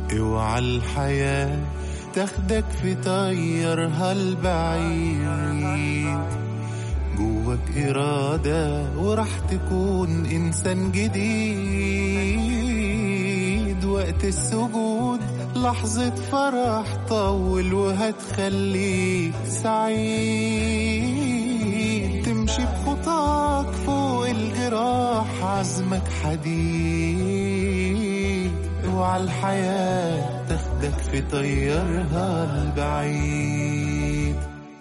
اوعى الحياة تاخدك في طيرها البعيد جواك إرادة وراح تكون إنسان جديد وقت السجود لحظة فرح طول وهتخليك سعيد تمشي بخطاك فوق الجراح عزمك حديد اوعى الحياة تاخدك في طيرها البعيد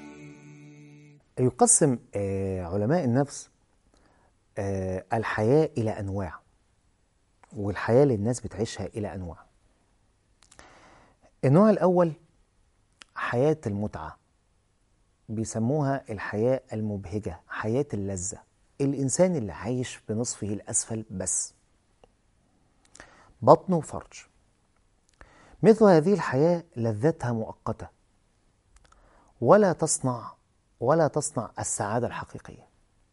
يقسم آه، علماء النفس آه، الحياة إلى أنواع والحياة اللي الناس بتعيشها إلى أنواع النوع الأول حياة المتعة بيسموها الحياة المبهجة حياة اللذة الإنسان اللي عايش بنصفه الأسفل بس بطن وفرج مثل هذه الحياة لذتها مؤقتة ولا تصنع ولا تصنع السعادة الحقيقية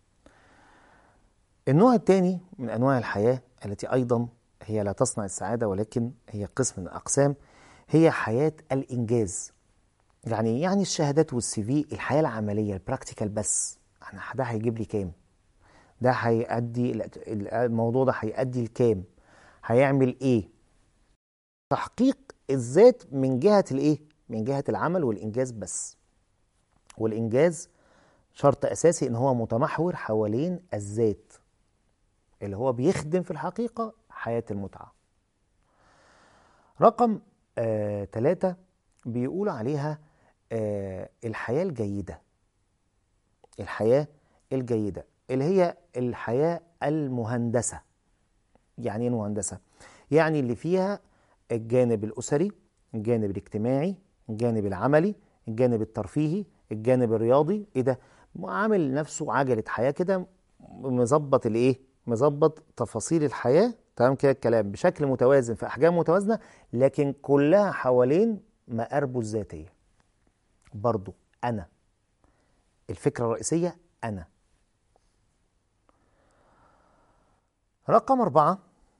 النوع الثاني من أنواع الحياة التي أيضا هي لا تصنع السعادة ولكن هي قسم من الأقسام هي حياة الإنجاز يعني يعني الشهادات والسي في الحياة العملية البراكتيكال بس أنا ده هيجيب لي كام ده هيأدي الموضوع ده هيأدي لكام هيعمل إيه تحقيق الذات من جهة الإيه من جهة العمل والإنجاز بس والإنجاز شرط أساسي إن هو متمحور حوالين الذات اللي هو بيخدم في الحقيقة حياة المتعة رقم آه، ثلاثة بيقول عليها آه، الحياة الجيدة الحياة الجيدة اللي هي الحياة المهندسة يعني ايه مهندسة؟ يعني اللي فيها الجانب الأسري الجانب الاجتماعي الجانب العملي الجانب الترفيهي الجانب الرياضي ايه ده عامل نفسه عجلة حياة كده مظبط الايه مظبط تفاصيل الحياة تمام كده الكلام بشكل متوازن في احجام متوازنة لكن كلها حوالين مآربه الذاتية برضو انا الفكرة الرئيسية انا رقم أربعة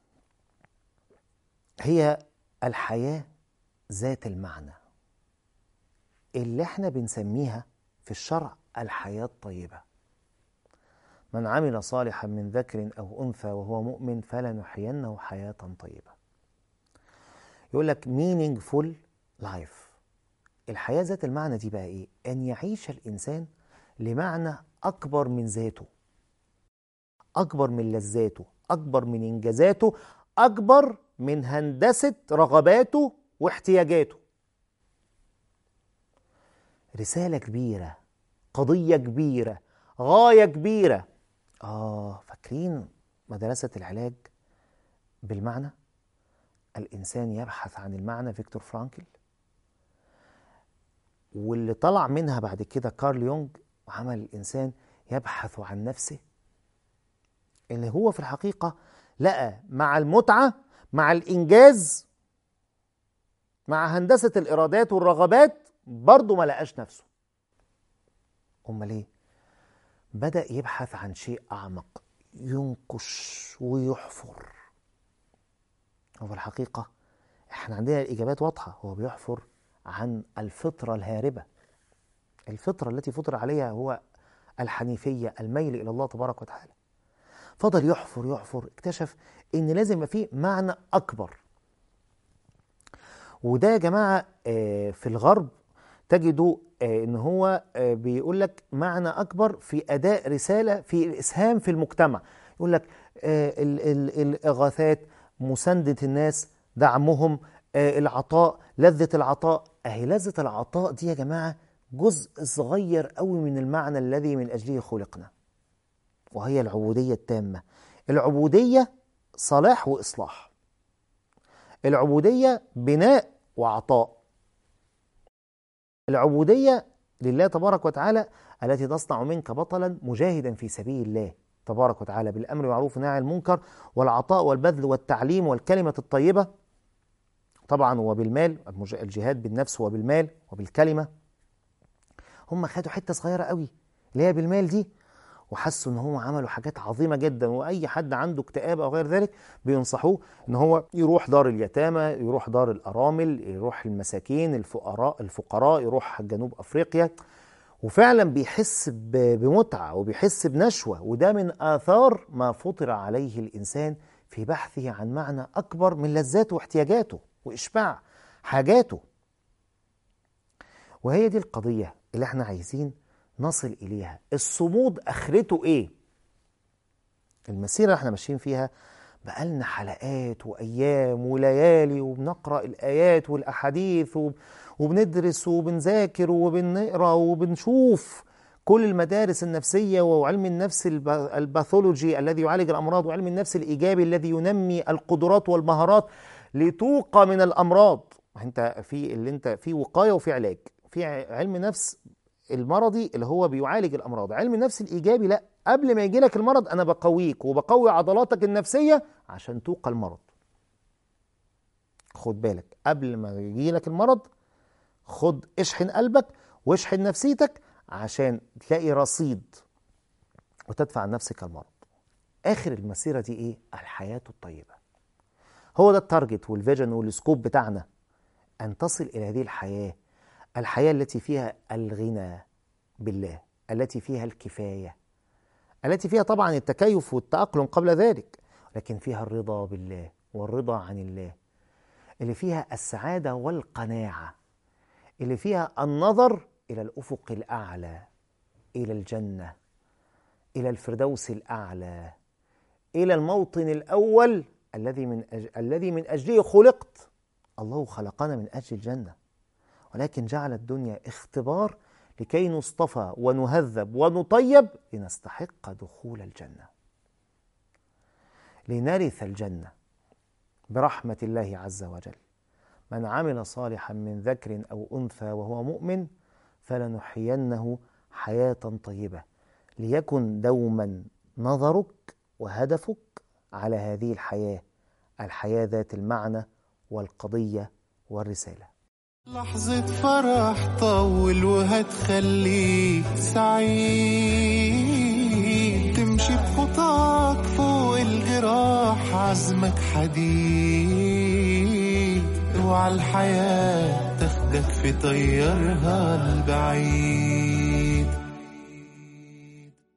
هي الحياة ذات المعنى اللي احنا بنسميها في الشرع الحياة الطيبة من عمل صالحا من ذكر أو أنثى وهو مؤمن فلنحيينه حياة طيبة يقول لك meaningful life الحياة ذات المعنى دي بقى إيه؟ أن يعيش الإنسان لمعنى أكبر من ذاته أكبر من لذاته أكبر من إنجازاته أكبر من هندسة رغباته واحتياجاته رسالة كبيرة قضية كبيرة غاية كبيرة آه فاكرين مدرسة العلاج بالمعنى الإنسان يبحث عن المعنى فيكتور فرانكل واللي طلع منها بعد كده كارل يونغ وعمل الإنسان يبحث عن نفسه اللي هو في الحقيقة لقى مع المتعة مع الإنجاز مع هندسة الإرادات والرغبات برضه ما لقاش نفسه أمال إيه؟ بدأ يبحث عن شيء أعمق ينقش ويحفر وفي الحقيقة احنا عندنا الإجابات واضحة هو بيحفر عن الفطرة الهاربة الفطرة التي فطر عليها هو الحنيفية الميل إلى الله تبارك وتعالى فضل يحفر يحفر اكتشف ان لازم يبقى فيه معنى اكبر وده يا جماعه آه، في الغرب تجدوا آه، ان هو آه، بيقول لك معنى اكبر في اداء رساله في الاسهام في المجتمع يقول لك ال- ال- الاغاثات مسانده الناس دعمهم العطاء لذه العطاء اهي لذه العطاء دي يا جماعه جزء صغير قوي من المعنى الذي من اجله خلقنا وهي العبودية التامة العبودية صلاح وإصلاح العبودية بناء وعطاء العبودية لله تبارك وتعالى التي تصنع منك بطلا مجاهدا في سبيل الله تبارك وتعالى بالأمر والمعروف والنهي عن المنكر والعطاء والبذل والتعليم والكلمة الطيبة طبعا وبالمال المج- الجهاد بالنفس وبالمال وبالكلمة هم خدوا حتة صغيرة قوي اللي هي بالمال دي وحسوا ان هم عملوا حاجات عظيمه جدا واي حد عنده اكتئاب او غير ذلك بينصحوه ان هو يروح دار اليتامى يروح دار الارامل يروح المساكين الفقراء الفقراء يروح جنوب افريقيا وفعلا بيحس ب- بمتعه وبيحس بنشوه وده من اثار ما فطر عليه الانسان في بحثه عن معنى اكبر من لذاته واحتياجاته واشباع حاجاته وهي دي القضيه اللي احنا عايزين نصل اليها الصمود اخرته ايه المسيره اللي احنا ماشيين فيها بقالنا حلقات وايام وليالي وبنقرا الايات والاحاديث وب- وبندرس وبنذاكر وبنقرا وبنشوف كل المدارس النفسيه وعلم النفس الب- الباثولوجي الذي يعالج الامراض وعلم النفس الايجابي الذي ينمي القدرات والمهارات لتوقى من الامراض انت في اللي انت في وقايه وفي علاج في ع- علم نفس المرضي اللي هو بيعالج الامراض علم النفس الايجابي لا قبل ما يجي لك المرض انا بقويك وبقوي عضلاتك النفسيه عشان توقى المرض خد بالك قبل ما يجي لك المرض خد اشحن قلبك واشحن نفسيتك عشان تلاقي رصيد وتدفع عن نفسك المرض اخر المسيره دي ايه الحياه الطيبه هو ده التارجت والفيجن والسكوب بتاعنا ان تصل الى هذه الحياه الحياه التي فيها الغنى بالله التي فيها الكفايه التي فيها طبعا التكيف والتاقلم قبل ذلك لكن فيها الرضا بالله والرضا عن الله اللي فيها السعاده والقناعه اللي فيها النظر الى الافق الاعلى الى الجنه الى الفردوس الاعلى الى الموطن الاول الذي من أج... الذي من اجله خلقت الله خلقنا من اجل الجنه ولكن جعل الدنيا اختبار لكي نصطفى ونهذب ونطيب لنستحق دخول الجنه لنرث الجنه برحمه الله عز وجل من عمل صالحا من ذكر او انثى وهو مؤمن فلنحيينه حياه طيبه ليكن دوما نظرك وهدفك على هذه الحياه الحياه ذات المعنى والقضيه والرساله لحظة فرح طول وهتخليك سعيد تمشي بخطاك فوق الجراح عزمك حديد اوعى الحياة تاخدك في طيرها البعيد